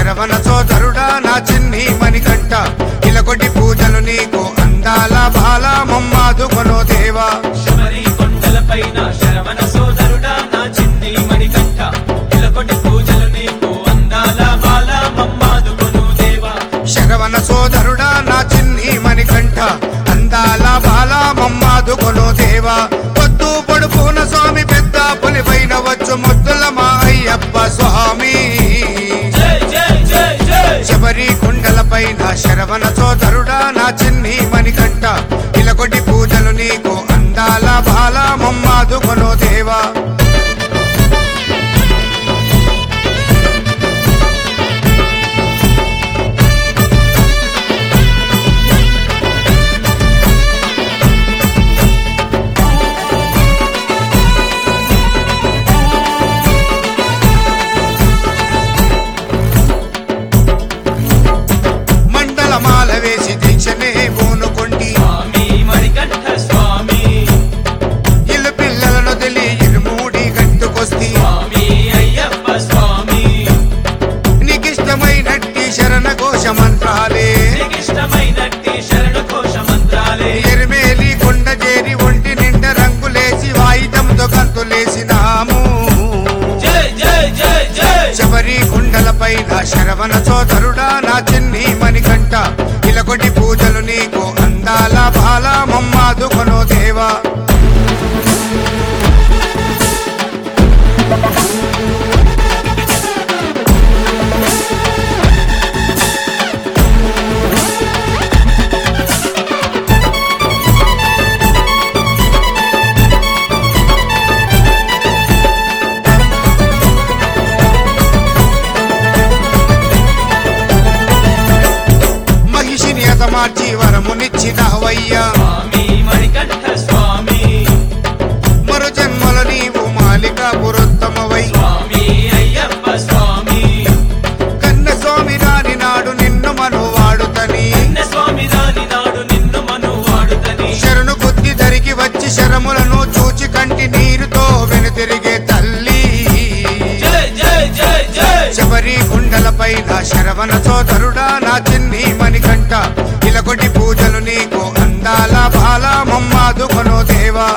శరవణ సోదరుడా నా చిన్ని మణికంఠ ఇలకొటి పూజలు నీకు అందాల బాల మమ్మాదు కొనో దేవా శబరి కొండలపైన శరవణ సోదరుడా నా చిన్ని మణికంఠ ఇలకొటి పూజలు నీకు అందాల బాల మమ్మాదుకొను దేవా శరవణ సోదరుడా నా చిన్ని మణికంఠ అందాల బాల మమ్మాదు కొనో దేవా పొద్దు పొడుపున స్వామి పెద్ద పులిపైన వచ్చు ముద్దుల మా అయ్యప్ప స్వామి జై జై జై జై శబరి కుండలపైన శరవణ సోదరుడా నా చిన్ని మణికంఠ ఇలకొటి పూజలు నీకు అందాల బాల మమ్మాదు కొనో దేవా మండల మాల వేసి దీక్షనే పూనుకొండి స్వామి మణికంఠ స్వామి ఇల్లు పిల్లలను తెలి ఇరుమూడి గట్టుకొస్తి స్వామి అయ్యప్ప స్వామి నీకిష్టమైనట్టి శరణ ఘోష మంత్రాలే నీకిష్టమైనట్టి శరణు ఘోష మంత్రాలే ఎరిమేలి కొండ చేరి ఒంటి నిండ రంగులేసి వాయిదంతో గంతులేసినాము జై జై జై జై శబరి కుండలపైన శరవణ సోదరుడా నా చిన్ని మణికంఠ ఇలకొటి పూజలు నీకు అందాల బాల మమ్మాదు కొనో దేవా మహిషిని అతమార్చి వరమునిచ్చినవయ్యా స్వామి మణికంఠ స్వామి మరు జన్మల నీవు మాలిక పురోత్తమవై స్వామి అయ్యప్ప స్వామి కన్న స్వామి రాని నాడు నిన్ను మనువాడుతని నిన్న స్వామి రాని నాడు నిన్ను మను వాడుతని శరణు బుద్ధి ధరికి వచ్చి శరములను చూచి కంటి నీరుతో వెనుతిరిగే తల్లి జై జై జై జై శబరి కుండలపైన శరవణ సోదరుడా నా చిన్ని మణికంఠ ఇలకొటి పూజలు నీకు అందాల బాల మమ్మాదు కొనో దేవా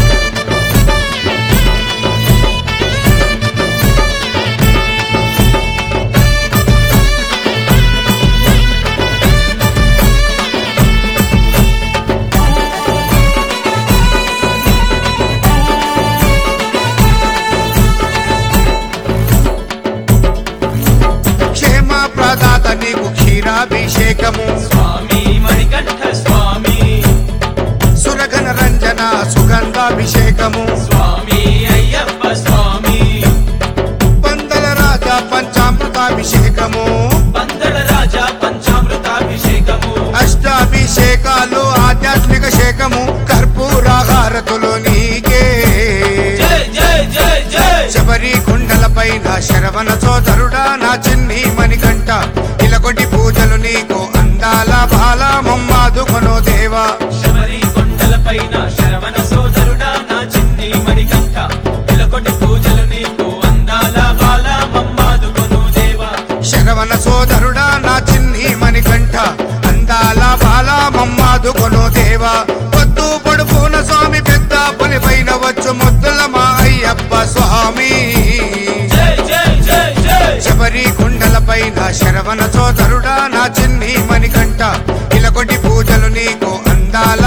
క్షేమ ప్రదాత నీకు క్షీరాభిషేకము స్వామి మణికంఠ స్వామి సురగణ రంజన సుగంధాభిషేకము స్వామి అయ్యప్ప స్వామి పందల రాజా పంచామృతాభిషేకము పందడ రాజా పంచామృతాభిషేకము అష్టాభిషేకాలు ఆధ్యాత్మిక శేఖము కర్పూరాహారతులు నీకే జై జై జై జై శబరి కుండలపైన శరవణ సోదరుడా నా చిన్ని మణికంఠ ఇలకొటి పూజలు నీకు అందాల బాల మమ్మాదు కొనో దేవా శబరి కొండలపైన శరవణ సోదరుడా నా చిన్ని మణికంఠ ఇలకొటి పూజలు నీకు అందాల బాల మమ్మాదుకొను దేవా శరవణ సోదరుడా నా చిన్ని మణికంఠ అందాల బాల మమ్మాదు కొనో దేవా పొద్దు పొడుపున స్వామి పెద్ద పులిపైన వచ్చు ముద్దుల మా అయ్యప్ప స్వామి జై జై జై జై శబరి కుండలపైన శరవణ సోదరుడా నా చిన్ని మణికంఠ ఇలకొటి పూజలు నీకు అందాల